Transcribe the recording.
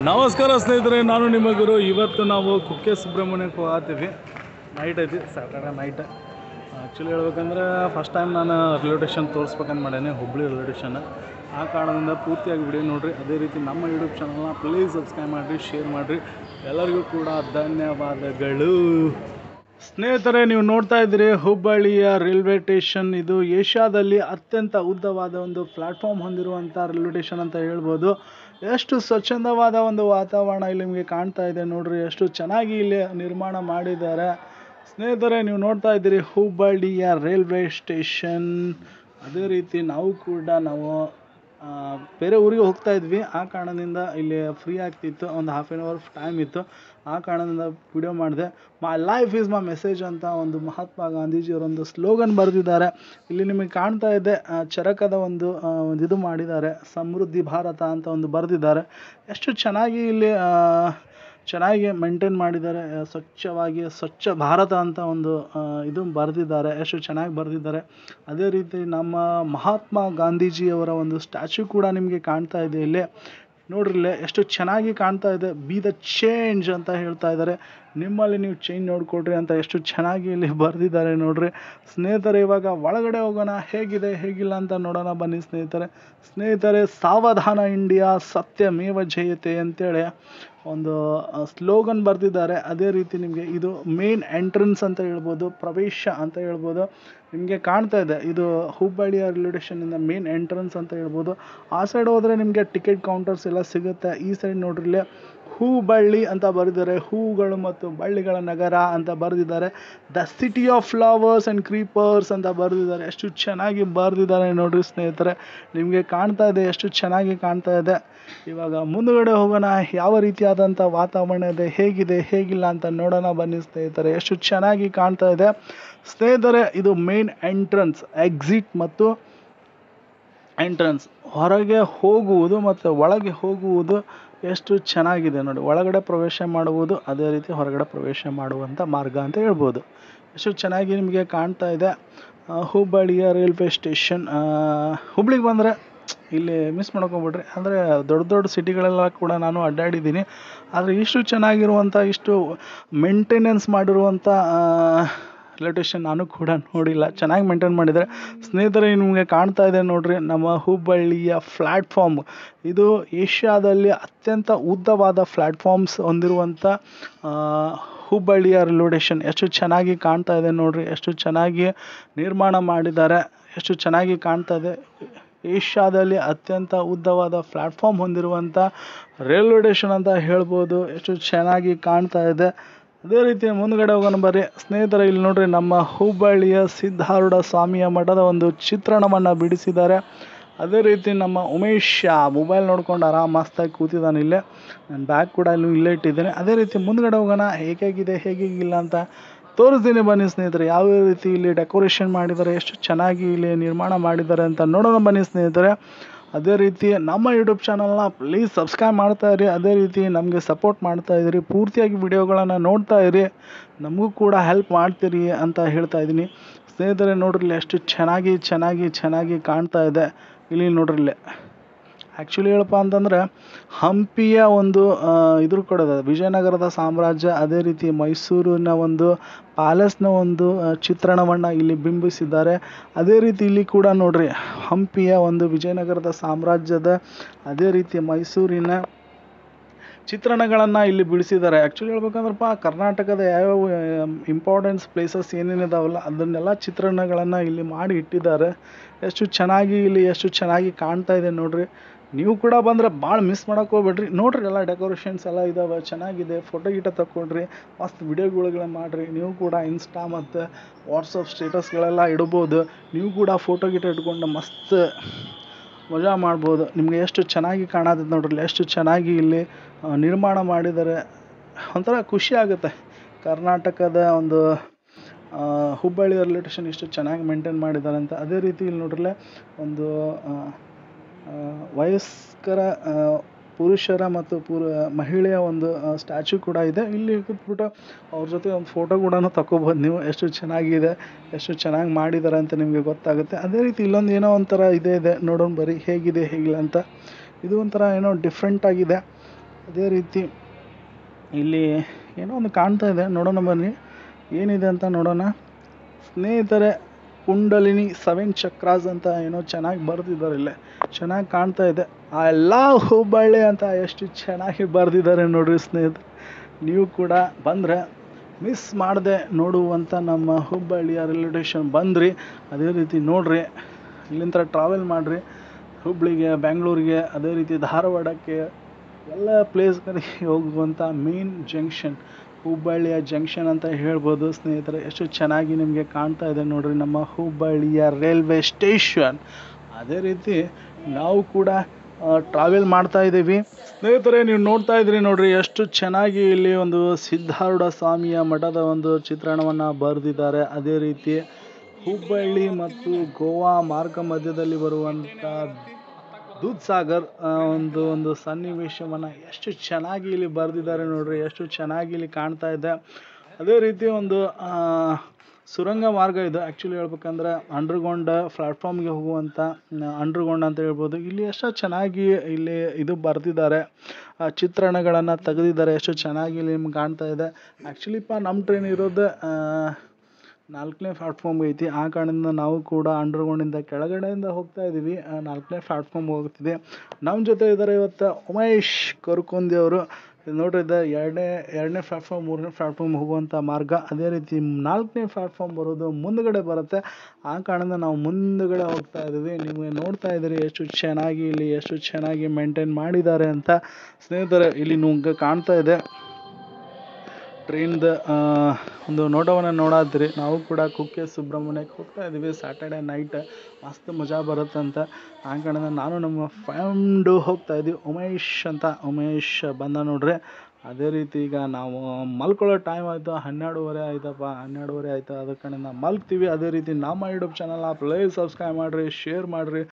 ನಮಸ್ಕಾರ ಸ್ನೇಹಿತರೆ ನಾನು ನಿಮ್ಮ ಗುರು ಇವತ್ತು ನಾವು ಕುಕ್ಕೆ ಸುಬ್ರಹ್ಮಣ್ಯಕ್ಕೆ ಹೋಗ್ತೀವಿ ನೈಟ್ ಐತಿ ಸ್ಯಾಟರ್ಡೆ ನೈಟ್ ಆ್ಯಕ್ಚುಲಿ ಹೇಳ್ಬೇಕಂದ್ರೆ ಫಸ್ಟ್ ಟೈಮ್ ನಾನು ರೈಲ್ವೆ ಸ್ಟೇಷನ್ ತೋರಿಸ್ಬೇಕಂತ ಮಾಡೇನೆ ಹುಬ್ಳಿ ರೈಲ್ವೆ ಸ್ಟೇಷನ್ ಆ ಕಾರಣದಿಂದ ಪೂರ್ತಿಯಾಗಿ ವಿಡಿಯೋ ನೋಡಿರಿ ಅದೇ ರೀತಿ ನಮ್ಮ ಯೂಟ್ಯೂಬ್ ಚಾನಲ್ನ ಪ್ಲೀಸ್ ಸಬ್ಸ್ಕ್ರೈಬ್ ಮಾಡಿರಿ ಶೇರ್ ಮಾಡಿರಿ ಎಲ್ಲರಿಗೂ ಕೂಡ ಧನ್ಯವಾದಗಳು ಸ್ನೇಹಿತರೆ ನೀವು ನೋಡ್ತಾ ಇದ್ದೀರಿ ಹುಬ್ಬಳ್ಳಿಯ ರೈಲ್ವೆ ಸ್ಟೇಷನ್ ಇದು ಏಷ್ಯಾದಲ್ಲಿ ಅತ್ಯಂತ ಉದ್ದವಾದ ಒಂದು ಪ್ಲಾಟ್ಫಾರ್ಮ್ ಹೊಂದಿರುವಂಥ ರೈಲ್ವೆ ಸ್ಟೇಷನ್ ಅಂತ ಹೇಳ್ಬೋದು ಎಷ್ಟು ಸ್ವಚ್ಛಂದವಾದ ಒಂದು ವಾತಾವರಣ ಇಲ್ಲಿ ನಿಮಗೆ ಕಾಣ್ತಾ ಇದೆ ನೋಡ್ರಿ ಎಷ್ಟು ಚೆನ್ನಾಗಿ ಇಲ್ಲಿ ನಿರ್ಮಾಣ ಮಾಡಿದ್ದಾರೆ ಸ್ನೇಹಿತರೆ ನೀವು ನೋಡ್ತಾ ಇದ್ದೀರಿ ಹುಬ್ಬಳ್ಳಿಯ ರೈಲ್ವೆ ಸ್ಟೇಷನ್ ಅದೇ ರೀತಿ ನಾವು ಕೂಡ ನಾವು ಆ, ಬೇರೆ ಊರಿಗೆ ಹೋಗ್ತಾ ಇದ್ವಿ ಆ ಕಾರಣದಿಂದ ಇಲ್ಲಿ ಫ್ರೀ ಆಗ್ತಿತ್ತು ಒಂದು ಹಾಫ್ ಆನ್ ಅವರ್ ಟೈಮ್ ಇತ್ತು ಆ ಕಾರಣದಿಂದ ವಿಡಿಯೋ ಮಾಡಿದೆ my life is my message ಅಂತ ಒಂದು ಮಹಾತ್ಮ ಗಾಂಧೀಜಿಯವರೊಂದು ಸ್ಲೋಗನ್ ಬರೆದಿದ್ದಾರೆ ಇಲ್ಲಿ ನಿಮಗೆ ಕಾಣ್ತಾ ಇದೆ ಆ, ಚರಕದ ಒಂದು ಆ, ಒಂದು ಇದು ಮಾಡಿದ್ದಾರೆ ಸಮೃದ್ಧಿ ಭಾರತ ಅಂತ ಒಂದು ಬರೆದಿದ್ದಾರೆ ಎಷ್ಟು ಚೆನ್ನಾಗಿ ಇಲ್ಲಿ ಆ, ಚೆನ್ನಾಗಿ ಮೇಂಟೈನ್ ಮಾಡಿದ್ದಾರೆ ಆ, ಸ್ವಚ್ಛವಾಗಿ ಸ್ವಚ್ಛ ಭಾರತ ಅಂತ ಒಂದು ಆ, ಇದು ಬರೆದಿದ್ದಾರೆ ಎಷ್ಟು ಚೆನ್ನಾಗಿ ಬರೆದಿದ್ದಾರೆ ಅದೇ ರೀತಿ ನಮ್ಮ ಮಹಾತ್ಮ ಗಾಂಧೀಜಿಯವರ ಒಂದು ಸ್ಟ್ಯಾಚ್ಯೂ ಕೂಡ ನಿಮಗೆ ಕಾಣ್ತಾ ಇದೆ ಇಲ್ಲಿ ನೋಡ್ರಿ ಇಲ್ಲೇ ಎಷ್ಟು ಚೆನ್ನಾಗಿ ಕಾಣ್ತಾ ಇದೆ ಬಿ ದ ಚೇಂಜ್ ಅಂತ ಹೇಳ್ತಾ ಇದ್ದಾರೆ ನಿಮ್ಮಲ್ಲಿ ನೀವು ಚೇಂಜ್ ನೋಡ್ಕೊಡ್ರಿ ಅಂತ ಎಷ್ಟು ಚೆನ್ನಾಗಿ ಇಲ್ಲಿ ಬರೆದಿದ್ದಾರೆ ನೋಡ್ರಿ ಸ್ನೇಹಿತರೆ ಇವಾಗ ಒಳಗಡೆ ಹೋಗೋಣ ಹೇಗಿದೆ ಹೇಗಿಲ್ಲ ಅಂತ ನೋಡೋಣ ಬನ್ನಿ ಸ್ನೇಹಿತರೆ ಸ್ನೇಹಿತರೆ ಸಾವಧಾನ ಇಂಡಿಯಾ ಸತ್ಯಮೇವ ಜಯತೆ ಅಂತೇಳಿ ಒಂದು ಸ್ಲೋಗನ್ ಬರೆದಿದ್ದಾರೆ ಅದೇ ರೀತಿ ನಿಮಗೆ ಇದು ಮೇನ್ ಎಂಟ್ರೆನ್ಸ್ ಅಂತ ಹೇಳ್ಬೋದು ಪ್ರವೇಶ ಅಂತ ಹೇಳ್ಬೋದು ನಿಮಗೆ ಕಾಣ್ತಾ ಇದೆ ಇದು ಹುಬ್ಬಳ್ಳಿಯ ರೈಲ್ವೆ ಸ್ಟೇಷನಿಂದ ಮೇನ್ ಎಂಟ್ರೆನ್ಸ್ ಅಂತ ಹೇಳ್ಬೋದು ಆ ಸೈಡ್ ಹೋದರೆ ನಿಮಗೆ ಟಿಕೆಟ್ ಕೌಂಟರ್ಸ್ ಎಲ್ಲ ಸಿಗುತ್ತೆ ಈ ಸೈಡ್ ನೋಡ್ರಿ ಇಲ್ಲಿ ಹೂಬಳ್ಳಿ ಅಂತ ಬರೆದಿದ್ದಾರೆ ಹೂಗಳು ಮತ್ತು ಬಳ್ಳಿಗಳ ನಗರ ಅಂತ ಬರೆದಿದ್ದಾರೆ the city of flowers and creepers ಅಂತ ಬರೆದಿದ್ದಾರೆ ಎಷ್ಟು ಚೆನ್ನಾಗಿ ಬರೆದಿದ್ದಾರೆ ನೋಡ್ರಿ ಸ್ನೇಹಿತರೆ ನಿಮಗೆ ಕಾಣ್ತಾ ಇದೆ ಎಷ್ಟು ಚೆನ್ನಾಗಿ ಕಾಣ್ತಾ ಇದೆ ಇವಾಗ ಮುಂದುಗಡೆ ಹೋಗೋಣ ಯಾವ ರೀತಿಯಾದಂಥ ವಾತಾವರಣ ಇದೆ ಹೇಗಿದೆ ಹೇಗಿಲ್ಲ ಅಂತ ನೋಡೋಣ ಬನ್ನಿ ಸ್ನೇಹಿತರೆ ಎಷ್ಟು ಚೆನ್ನಾಗಿ ಕಾಣ್ತಾ ಇದೆ ಸ್ನೇಹಿತರೆ ಇದು ಮೇನ್ ಎಂಟ್ರನ್ಸ್ ಎಕ್ಸಿಟ್ ಮತ್ತು ಎಂಟ್ರನ್ಸ್ ಹೊರಗೆ ಹೋಗುವುದು ಮತ್ತು ಒಳಗೆ ಹೋಗುವುದು ಎಷ್ಟು ಚೆನ್ನಾಗಿದೆ ನೋಡಿ ಒಳಗಡೆ ಪ್ರವೇಶ ಮಾಡುವುದು ಅದೇ ರೀತಿ ಹೊರಗಡೆ ಪ್ರವೇಶ ಮಾಡುವಂಥ ಮಾರ್ಗ ಅಂತ ಹೇಳ್ಬೋದು ಎಷ್ಟು ಚೆನ್ನಾಗಿ ನಿಮಗೆ ಕಾಣ್ತಾ ಇದೆ ಆ, ಹುಬ್ಬಳ್ಳಿಯ ರೈಲ್ವೆ ಸ್ಟೇಷನ್ ಹುಬ್ಳಿಗೆ ಬಂದರೆ ಇಲ್ಲಿ ಮಿಸ್ ಮಾಡ್ಕೊಂಬಿಡ್ರಿ ಅಂದರೆ ದೊಡ್ಡ ದೊಡ್ಡ ಸಿಟಿಗಳೆಲ್ಲ ಕೂಡ ನಾನು ಅಡ್ಡಾಡಿದ್ದೀನಿ ಆದರೆ ಇಷ್ಟು ಚೆನ್ನಾಗಿರುವಂಥ ಇಷ್ಟು ಮೇಂಟೆನೆನ್ಸ್ ಮಾಡಿರುವಂಥ ರೈಲ್ವೆ ಸ್ಟೇಷನ್ ನಾನು ಕೂಡ ನೋಡಿಲ್ಲ ಚೆನ್ನಾಗಿ ಮೇಂಟೈನ್ ಮಾಡಿದ್ದಾರೆ ಸ್ನೇಹಿತರೆ ನಿಮಗೆ ಕಾಣ್ತಾ ಇದೆ ನೋಡ್ರಿ ನಮ್ಮ ಹುಬ್ಬಳ್ಳಿಯ ಪ್ಲ್ಯಾಟ್ಫಾರ್ಮ್ ಇದು ಏಷ್ಯಾದಲ್ಲಿ ಅತ್ಯಂತ ಉದ್ದವಾದ ಪ್ಲ್ಯಾಟ್ಫಾರ್ಮ್ಸ್ ಹೊಂದಿರುವಂಥ ಆ, ಹುಬ್ಬಳ್ಳಿಯ ರೈಲ್ವೆ ಸ್ಟೇಷನ್ ಎಷ್ಟು ಚೆನ್ನಾಗಿ ಕಾಣ್ತಾ ಇದೆ ನೋಡ್ರಿ ಎಷ್ಟು ಚೆನ್ನಾಗಿ ನಿರ್ಮಾಣ ಮಾಡಿದ್ದಾರೆ ಎಷ್ಟು ಚೆನ್ನಾಗಿ ಕಾಣ್ತಾ ಇದೆ ಏಷ್ಯಾದಲ್ಲಿ ಅತ್ಯಂತ ಉದ್ದವಾದ ಪ್ಲ್ಯಾಟ್ಫಾರ್ಮ್ ಹೊಂದಿರುವಂಥ ರೈಲ್ವೆ ಸ್ಟೇಷನ್ ಅಂತ ಹೇಳ್ಬೋದು ಎಷ್ಟು ಚೆನ್ನಾಗಿ ಕಾಣ್ತಾ ಇದೆ ಅದೇ ರೀತಿ ಮುಂದ್ಗಡೆ ಹೋಗೋಣ ಬರ್ರಿ ಸ್ನೇಹಿತರೆ ಇಲ್ಲಿ ನೋಡ್ರಿ ನಮ್ಮ ಹುಬ್ಬಳ್ಳಿಯ ಸಿದ್ಧಾರೂಢ ಸ್ವಾಮಿಯ ಮಠದ ಒಂದು ಚಿತ್ರಣವನ್ನು ಬಿಡಿಸಿದ್ದಾರೆ ಅದೇ ರೀತಿ ನಮ್ಮ ಉಮೇಶ್ ಮೊಬೈಲ್ ನೋಡ್ಕೊಂಡು ಆರಾಮ್ ಮಸ್ತಾಗಿ ಕೂತಿದ್ದಾನೆ ಇಲ್ಲೇ ನನ್ನ ಬ್ಯಾಗ್ ಕೂಡ ಇಲ್ಲಿ ಇಲ್ಲೇ ಇಟ್ಟಿದ್ದೇನೆ ಅದೇ ರೀತಿ ಮುಂದ್ಗಡೆ ಹೋಗೋಣ ಹೇಗಾಗಿದೆ ಹೇಗಿಲ್ಲ ಅಂತ ತೋರಿಸ್ತೀನಿ ಬನ್ನಿ ಸ್ನೇಹಿತರೆ ಯಾವ ರೀತಿ ಇಲ್ಲಿ ಡೆಕೋರೇಷನ್ ಮಾಡಿದ್ದಾರೆ ಎಷ್ಟು ಚೆನ್ನಾಗಿ ಇಲ್ಲಿ ನಿರ್ಮಾಣ ಮಾಡಿದ್ದಾರೆ ಅಂತ ನೋಡೋಣ ಬನ್ನಿ ಸ್ನೇಹಿತರೆ ಅದೇ ರೀತಿ ನಮ್ಮ ಯೂಟ್ಯೂಬ್ ಚಾನಲ್ನ ಪ್ಲೀಸ್ ಸಬ್ಸ್ಕ್ರೈಬ್ ಮಾಡ್ತಾ ಇರಿ ಅದೇ ರೀತಿ ನಮಗೆ ಸಪೋರ್ಟ್ ಮಾಡ್ತಾ ಇದ್ದೀರಿ ಪೂರ್ತಿಯಾಗಿ ವಿಡಿಯೋಗಳನ್ನು ನೋಡ್ತಾ ಇರಿ ನಮಗೂ ಕೂಡ ಹೆಲ್ಪ್ ಮಾಡ್ತೀರಿ ಅಂತ ಹೇಳ್ತಾ ಇದ್ದೀನಿ ಸ್ನೇಹಿತರೆ ನೋಡ್ರಿ ಇಲ್ಲಿ ಎಷ್ಟು ಚೆನ್ನಾಗಿ ಚೆನ್ನಾಗಿ ಚೆನ್ನಾಗಿ ಕಾಣ್ತಾ ಇದೆ ಇಲ್ಲಿ ನೋಡ್ರಿ ಇಲ್ಲಿ ಆ್ಯಕ್ಚುಲಿ ಹೇಳಪ್ಪ ಅಂತಂದರೆ ಹಂಪಿಯ ಒಂದು ಆ, ಇದ್ರ ಕೊಡೋದು ವಿಜಯನಗರದ ಸಾಮ್ರಾಜ್ಯ ಅದೇ ರೀತಿ ಮೈಸೂರಿನ ಒಂದು ಪ್ಯಾಲೇಸ್ನ ಒಂದು ಆ, ಚಿತ್ರಣವನ್ನು ಇಲ್ಲಿ ಬಿಂಬಿಸಿದ್ದಾರೆ ಅದೇ ರೀತಿ ಇಲ್ಲಿ ಕೂಡ ನೋಡ್ರಿ ಹಂಪಿಯ ಒಂದು ವಿಜಯನಗರದ ಸಾಮ್ರಾಜ್ಯದ ಅದೇ ರೀತಿ ಮೈಸೂರಿನ ಚಿತ್ರಣಗಳನ್ನು ಇಲ್ಲಿ ಬಿಡಿಸಿದ್ದಾರೆ ಆ್ಯಕ್ಚುಲಿ ಹೇಳ್ಬೇಕಂದ್ರಪ್ಪ ಕರ್ನಾಟಕದ ಯಾವ್ಯಾವ ಇಂಪಾರ್ಟೆನ್ಸ್ ಪ್ಲೇಸಸ್ ಏನೇನಿದಾವಲ್ಲ ಅದನ್ನೆಲ್ಲ ಚಿತ್ರಣಗಳನ್ನು ಇಲ್ಲಿ ಮಾಡಿ ಇಟ್ಟಿದ್ದಾರೆ ಎಷ್ಟು ಚೆನ್ನಾಗಿ ಇಲ್ಲಿ ಎಷ್ಟು ಚೆನ್ನಾಗಿ ಕಾಣ್ತಾ ಇದೆ ನೋಡ್ರಿ ನೀವು ಕೂಡ ಬಂದರೆ ಭಾಳ ಮಿಸ್ ಮಾಡೋಕೆ ಹೋಗ್ಬೇಡ್ರಿ ನೋಡ್ರಿ ಎಲ್ಲ ಡೆಕೋರೇಷನ್ಸ್ ಎಲ್ಲ ಇದಾವೆ ಚೆನ್ನಾಗಿದೆ ಫೋಟೋ ಗೀಟ ತಗೊಳ್ರಿ ಮಸ್ತ್ ವಿಡಿಯೋಗಳುಗಳನ್ನ ಮಾಡಿರಿ ನೀವು ಕೂಡ ಇನ್ಸ್ಟಾ ಮತ್ತು ವಾಟ್ಸಪ್ ಸ್ಟೇಟಸ್ಗಳೆಲ್ಲ ಇಡ್ಬೋದು ನೀವು ಕೂಡ ಫೋಟೋ ಗೀಟ ಇಟ್ಕೊಂಡು ಮಸ್ತ್ ಮಜಾ ಮಾಡ್ಬೋದು ನಿಮಗೆ ಎಷ್ಟು ಚೆನ್ನಾಗಿ ಕಾಣತೈತೆ ನೋಡ್ರಿ ಎಷ್ಟು ಚೆನ್ನಾಗಿ ಇಲ್ಲಿ ಆ, ನಿರ್ಮಾಣ ಮಾಡಿದ್ದಾರೆ ಒಂಥರ ಖುಷಿ ಆಗುತ್ತೆ ಕರ್ನಾಟಕದ ಒಂದು ಆ, ಹುಬ್ಬಳ್ಳಿ ರೈಲ್ವೆ ಸ್ಟೇಷನ್ ಇಷ್ಟು ಚೆನ್ನಾಗಿ ಮೇಂಟೈನ್ ಮಾಡಿದ್ದಾರೆ ಅಂತ ಅದೇ ರೀತಿ ಇಲ್ಲಿ ನೋಡ್ರಲ್ಲೇ ಒಂದು ಆ, ಆ, ವಯಸ್ಕರ ಆ, ಪುರುಷರ ಮತ್ತು ಪುರ ಮಹಿಳೆಯ ಒಂದು ಸ್ಟ್ಯಾಚ್ಯೂ ಕೂಡ ಇದೆ ಇಲ್ಲಿ ಕೂತ್ಬಿಟ್ಟು ಅವ್ರ ಜೊತೆ ಒಂದು ಫೋಟೋ ಕೂಡ ತಗೋಬೋದು ನೀವು ಎಷ್ಟು ಚೆನ್ನಾಗಿದೆ ಎಷ್ಟು ಚೆನ್ನಾಗಿ ಮಾಡಿದ್ದಾರೆ ಅಂತ ನಿಮಗೆ ಗೊತ್ತಾಗುತ್ತೆ ಅದೇ ರೀತಿ ಇಲ್ಲೊಂದು ಏನೋ ಒಂಥರ ಇದೇ ಇದೆ ನೋಡೋಣ ಬರೀ ಹೇಗಿದೆ ಹೇಗಿಲ್ಲ ಅಂತ ಇದು ಒಂಥರ ಏನೋ ಡಿಫ್ರೆಂಟ್ ಆಗಿದೆ ಅದೇ ರೀತಿ ಇಲ್ಲಿ ಏನೋ ಒಂದು ಕಾಣ್ತಾ ಇದೆ ನೋಡೋಣ ಬನ್ನಿ ಏನಿದೆ ಅಂತ ನೋಡೋಣ ಸ್ನೇಹಿತರೆ ಕುಂಡಲಿನಿ ಸೆವೆನ್ ಚಕ್ರಾಸ್ ಅಂತ ಏನೋ ಚೆನ್ನಾಗಿ ಬರೆದಿದ್ದಾರೆ ಇಲ್ಲೇ ಚೆನ್ನಾಗಿ ಕಾಣ್ತಾ ಇದೆ ಐ ಲವ್ ಹುಬ್ಬಳ್ಳಿ ಅಂತ ಎಷ್ಟು ಚೆನ್ನಾಗಿ ಬರೆದಿದ್ದಾರೆ ನೋಡ್ರಿ ಸ್ನೇಹಿತರೆ ನೀವು ಕೂಡ ಬಂದರೆ ಮಿಸ್ ಮಾಡದೆ ನೋಡುವಂಥ ನಮ್ಮ ಹುಬ್ಬಳ್ಳಿಯ ರೈಲ್ವೆ ಸ್ಟೇಷನ್ ಬಂದ್ರಿ ಅದೇ ರೀತಿ ನೋಡ್ರಿ ಇಲ್ಲಿಂದ ಟ್ರಾವೆಲ್ ಮಾಡಿರಿ ಹುಬ್ಳಿಗೆ ಬ್ಯಾಂಗ್ಳೂರಿಗೆ ಅದೇ ರೀತಿ ಧಾರವಾಡಕ್ಕೆ ಎಲ್ಲ ಪ್ಲೇಸ್ಗಳಿಗೆ ಹೋಗುವಂಥ ಮೇನ್ ಜಂಕ್ಷನ್ ಹುಬ್ಬಳ್ಳಿಯ ಜಂಕ್ಷನ್ ಅಂತ ಹೇಳ್ಬೋದು ಸ್ನೇಹಿತರೆ ಎಷ್ಟು ಚೆನ್ನಾಗಿ ನಿಮಗೆ ಕಾಣ್ತಾ ಇದೆ ನೋಡ್ರಿ ನಮ್ಮ ಹುಬ್ಬಳ್ಳಿಯ ರೈಲ್ವೆ ಸ್ಟೇಷನ್ ಅದೇ ರೀತಿ ನಾವು ಕೂಡ ಟ್ರಾವೆಲ್ ಮಾಡ್ತಾ ಇದ್ದೀವಿ ಸ್ನೇಹಿತರೆ ನೀವು ನೋಡ್ತಾ ಇದ್ರಿ ನೋಡ್ರಿ ಎಷ್ಟು ಚೆನ್ನಾಗಿ ಇಲ್ಲಿ ಒಂದು ಸಿದ್ಧಾರೂಢ ಸ್ವಾಮಿಯ ಮಠದ ಒಂದು ಚಿತ್ರಣವನ್ನು ಬರೆದಿದ್ದಾರೆ ಅದೇ ರೀತಿ ಹುಬ್ಬಳ್ಳಿ ಮತ್ತು ಗೋವಾ ಮಾರ್ಗ ಮಧ್ಯದಲ್ಲಿ ಬರುವಂಥ ದೂದ್ ಸಾಗರ್ ಆ, ಒಂದು ಒಂದು ಸನ್ನಿವೇಶವನ್ನು ಎಷ್ಟು ಚೆನ್ನಾಗಿ ಇಲ್ಲಿ ಬರೆದಿದ್ದಾರೆ ನೋಡ್ರಿ ಎಷ್ಟು ಚೆನ್ನಾಗಿ ಇಲ್ಲಿ ಕಾಣ್ತಾ ಇದೆ ಅದೇ ರೀತಿ ಒಂದು ಆ, ಸುರಂಗ ಮಾರ್ಗ ಇದು ಆ್ಯಕ್ಚುಲಿ ಹೇಳ್ಬೇಕಂದ್ರೆ ಅಂಡರ್ಗ್ರೌಂಡ್ ಪ್ಲಾಟ್ಫಾರ್ಮ್ಗೆ ಹೋಗುವಂಥ ಅಂಡರ್ಗ್ರೌಂಡ್ ಅಂತ ಹೇಳ್ಬೋದು ಇಲ್ಲಿ ಎಷ್ಟು ಚೆನ್ನಾಗಿ ಇಲ್ಲಿ ಇದು ಬರೆದಿದ್ದಾರೆ ಚಿತ್ರಣಗಳನ್ನು ತೆಗೆದಿದ್ದಾರೆ ಎಷ್ಟು ಚೆನ್ನಾಗಿ ಇಲ್ಲಿ ನಿಮ್ಗೆ ಕಾಣ್ತಾ ಇದೆ ಆ್ಯಕ್ಚುಲಿಪ್ಪ ನಮ್ಮ ಟ್ರೈನ್ ಇರೋದು ಆ, ನಾಲ್ಕನೇ ಪ್ಲಾಟ್ಫಾರ್ಮ್ ಐತಿ ಆ ಕಾರಣದಿಂದ ನಾವು ಕೂಡ ಅಂಡರ್ಗ್ರೌಂಡಿಂದ ಕೆಳಗಡೆಯಿಂದ ಹೋಗ್ತಾ ಇದ್ದೀವಿ ಆ, ನಾಲ್ಕನೇ ಪ್ಲಾಟ್ಫಾರ್ಮ್ ಹೋಗ್ತಿದೆ ನಮ್ಮ ಜೊತೆ ಇದ್ದಾರೆ ಇವತ್ತು ಉಮೇಶ್ ಕರ್ಕೊಂದಿ ಅವರು ನೋಡ್ರಿ ಇದು ಎರಡನೇ ಎರಡನೇ ಪ್ಲಾಟ್ಫಾರ್ಮ್ ಮೂರನೇ ಪ್ಲಾಟ್ಫಾರ್ಮ್ ಹೋಗುವಂಥ ಮಾರ್ಗ ಅದೇ ರೀತಿ ನಾಲ್ಕನೇ ಪ್ಲಾಟ್ಫಾರ್ಮ್ ಬರೋದು ಮುಂದ್ಗಡೆ ಬರುತ್ತೆ ಆ ಕಾರಣದಿಂದ ನಾವು ಮುಂದ್ಗಡೆ ಹೋಗ್ತಾ ಇದ್ದೀವಿ ನೀವು ನೋಡ್ತಾ ಇದ್ದೀರಿ ಎಷ್ಟು ಚೆನ್ನಾಗಿ ಇಲ್ಲಿ ಎಷ್ಟು ಚೆನ್ನಾಗಿ ಮೇಂಟೈನ್ ಮಾಡಿದ್ದಾರೆ ಅಂತ ಸ್ನೇಹಿತರೆ ಇಲ್ಲಿ ನಿಮ್ಗೆ ಕಾಣ್ತಾ ಇದೆ ಟ್ರೈನ್ದ ಒಂದು ನೋಟವನ್ನು ನೋಡಾತ್ರಿ ನಾವು ಕೂಡ ಕುಕ್ಕೆ ಸುಬ್ರಹ್ಮಣ್ಯಕ್ಕೆ ಹೋಗ್ತಾ ಇದ್ದೀವಿ ಸ್ಯಾಟರ್ಡೆ ನೈಟ್ ಮಸ್ತ್ ಮಜಾ ಬರುತ್ತಂತ ಆ ಕಾರಣದಿಂದ ನಾನು ನಮ್ಮ ಫ್ರೆಂಡು ಹೋಗ್ತಾ ಇದ್ದೀವಿ ಉಮೇಶ್ ಅಂತ ಉಮೇಶ್ ಬಂದ ನೋಡ್ರಿ ಅದೇ ರೀತಿ ಈಗ ನಾವು ಮಲ್ಕೊಳ್ಳೋ ಟೈಮ್ ಆಯಿತು ಹನ್ನೆರಡುವರೆ ಆಯ್ತಪ್ಪ ಹನ್ನೆರಡುವರೆ ಆಯಿತು ಅದ ಕಡೆಯಿಂದ ಮಲ್ಗ್ತೀವಿ ಅದೇ ರೀತಿ ನಮ್ಮ ಯೂಟ್ಯೂಬ್ ಚಾನಲ್ನ ಪ್ಲೀಸ್ ಸಬ್ಸ್ಕ್ರೈಬ್ ಮಾಡಿರಿ ಶೇರ್ ಮಾಡಿರಿ